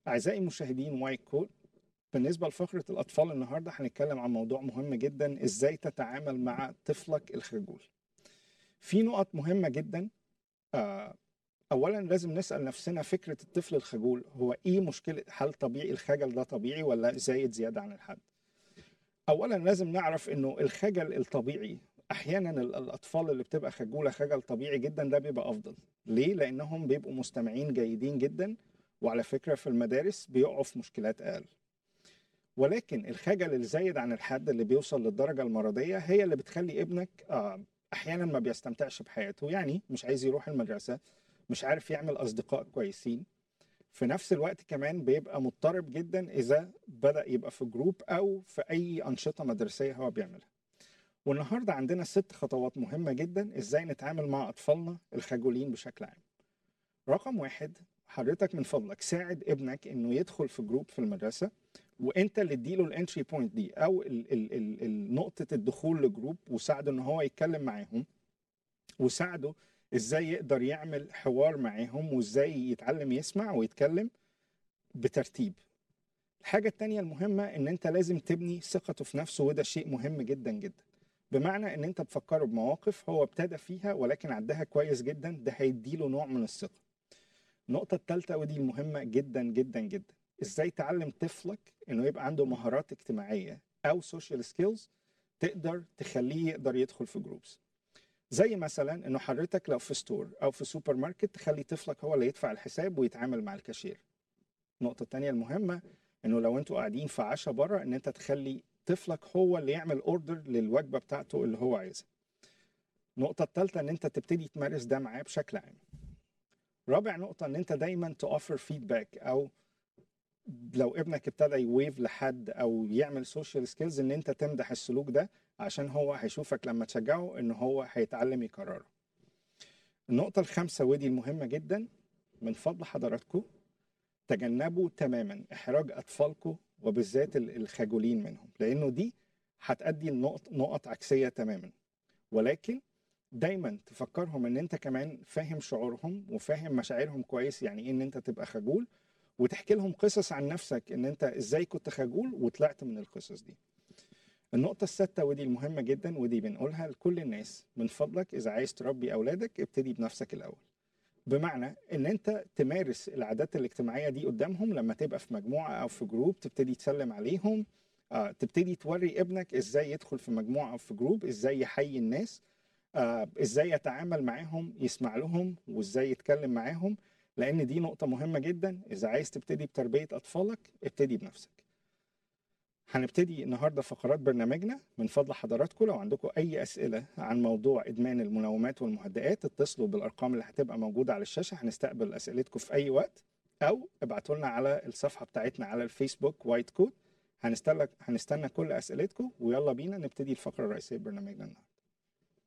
أعزائي المشاهدين وايت كود بالنسبة لفقرة الأطفال النهاردة هنتكلم عن موضوع مهم جدا إزاي تتعامل مع طفلك الخجول في نقط مهمة جدا آه، أولا لازم نسأل نفسنا فكرة الطفل الخجول هو إيه مشكلة هل طبيعي الخجل ده طبيعي ولا زايد زيادة عن الحد أولا لازم نعرف إنه الخجل الطبيعي أحيانا ال- الأطفال اللي بتبقى خجولة خجل طبيعي جدا ده بيبقى أفضل ليه؟ لأنهم بيبقوا مستمعين جيدين جدا وعلى فكرة في المدارس بيقعوا في مشكلات أقل ولكن الخجل الزايد عن الحد اللي بيوصل للدرجة المرضية هي اللي بتخلي ابنك آه، أحيانا ما بيستمتعش بحياته يعني مش عايز يروح المدرسة مش عارف يعمل أصدقاء كويسين في نفس الوقت كمان بيبقى مضطرب جدا إذا بدأ يبقى في جروب أو في أي أنشطة مدرسية هو بيعملها والنهاردة عندنا ست خطوات مهمة جدا إزاي نتعامل مع أطفالنا الخجولين بشكل عام رقم واحد حضرتك من فضلك ساعد ابنك انه يدخل في جروب في المدرسه وانت اللي اديله الانتري بوينت دي او ال ال ال ال نقطه الدخول لجروب وساعده ان هو يتكلم معاهم وساعده ازاي يقدر يعمل حوار معاهم وازاي يتعلم يسمع ويتكلم بترتيب الحاجة التانية المهمة ان انت لازم تبني ثقته في نفسه وده شيء مهم جدا جدا بمعنى ان انت تفكره بمواقف هو ابتدى فيها ولكن عدها كويس جدا ده هيديله نوع من الثقة النقطة الثالثة ودي المهمة جدا جدا جدا ازاي تعلم طفلك انه يبقى عنده مهارات اجتماعية او سوشيال سكيلز تقدر تخليه يقدر يدخل في جروبس زي مثلا انه حضرتك لو في ستور او في سوبر ماركت تخلي طفلك هو اللي يدفع الحساب ويتعامل مع الكاشير النقطة التانية المهمة انه لو انتوا قاعدين في عشاء بره ان انت تخلي طفلك هو اللي يعمل اوردر للوجبة بتاعته اللي هو عايزها النقطة الثالثة ان انت تبتدي تمارس ده معاه بشكل عام رابع نقطة ان انت دايما تأوفر فيدباك او لو ابنك ابتدى يويف لحد او يعمل سوشيال سكيلز ان انت تمدح السلوك ده عشان هو هيشوفك لما تشجعه ان هو هيتعلم يكرره النقطة الخامسة ودي المهمة جدا من فضل حضراتكم تجنبوا تماما احراج اطفالكم وبالذات ال- الخجولين منهم لانه دي هتأدي لنقط نقط عكسية تماما ولكن دايما تفكرهم ان انت كمان فاهم شعورهم وفاهم مشاعرهم كويس يعني ايه ان انت تبقى خجول وتحكي لهم قصص عن نفسك ان انت ازاي كنت خجول وطلعت من القصص دي النقطة السادسة ودي المهمة جدا ودي بنقولها لكل الناس من فضلك إذا عايز تربي أولادك ابتدي بنفسك الأول بمعنى إن أنت تمارس العادات الاجتماعية دي قدامهم لما تبقى في مجموعة أو في جروب تبتدي تسلم عليهم آه، تبتدي توري ابنك إزاي يدخل في مجموعة أو في جروب إزاي يحيي الناس آه، إزاي يتعامل معاهم يسمع لهم وإزاي يتكلم معاهم لأن دي نقطة مهمة جدا إذا عايز تبتدي بتربية أطفالك ابتدي بنفسك هنبتدي النهارده فقرات برنامجنا من فضل حضراتكم لو عندكم اي اسئله عن موضوع ادمان المنومات والمهدئات اتصلوا بالارقام اللي هتبقى موجوده على الشاشه هنستقبل اسئلتكم في اي وقت او ابعتوا لنا على الصفحه بتاعتنا على الفيسبوك وايت كود هنستنى هنستنى كل اسئلتكم ويلا بينا نبتدي الفقره الرئيسيه ببرنامجنا النهارده